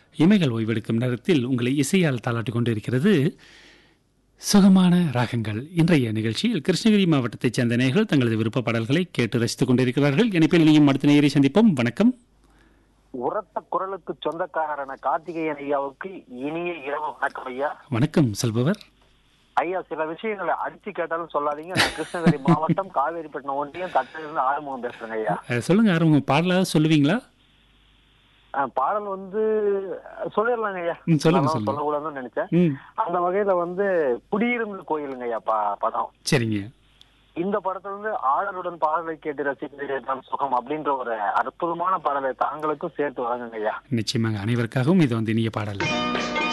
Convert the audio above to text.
இமைகள் ஓய்வெடுக்கும் நேரத்தில் உங்களை இசையால் தாளாட்டிக் கொண்டிருக்கிறது சுகமான ராகங்கள் இன்றைய நிகழ்ச்சியில் கிருஷ்ணகிரி மாவட்டத்தைச் சேர்ந்த நேயர்கள் தங்களது விருப்ப பாடல்களை கேட்டு ரசித்துக் கொண்டிருக்கிறார்கள் இணைப்பில் இனியும் அடுத்த நேயரை சந்திப்போம் வணக்கம் உரத்த குரலுக்கு சொந்தக்காரரான கார்த்திகேயன் ஐயாவுக்கு இனிய இரவு வணக்கம் ஐயா வணக்கம் சொல்பவர் ஐயா சில விஷயங்களை அடிச்சு கேட்டாலும் சொல்லாதீங்க நான் கிருஷ்ணகிரி மாவட்டம் காவேரிப்பட்டினம் ஒன்றியம் தட்டிலிருந்து ஆறுமுகம் பேசுறேங்க ஐயா அஹ், சொல்லுங்க ஆரம்பம் பாடலாக சொல்லுவீங்களா அஹ், பாடல் வந்து சொல்லிடலாங்க ஐயா ம், சொல்லுங்க, நான் சொல்லுங்க. சொல்லக்கூடாதுன்னு நினைச்சேன் ம் அந்த வகையில வந்து குடியிருந்த கோயிலுங்க ஐயா ப- படம் சரிங்க இந்த படத்துல வந்து ஆடலுடன் பாடலை கேட்டு ரசிக்கிறீர்கள் சுகம் அப்படின்ற ஒரு அற்புதமான பாடலை தாங்களுக்கும் சேர்த்து வழங்குங்க ஐயா நிச்சயமாக அனைவருக்காகவும் இது வந்து இனிய பாடல்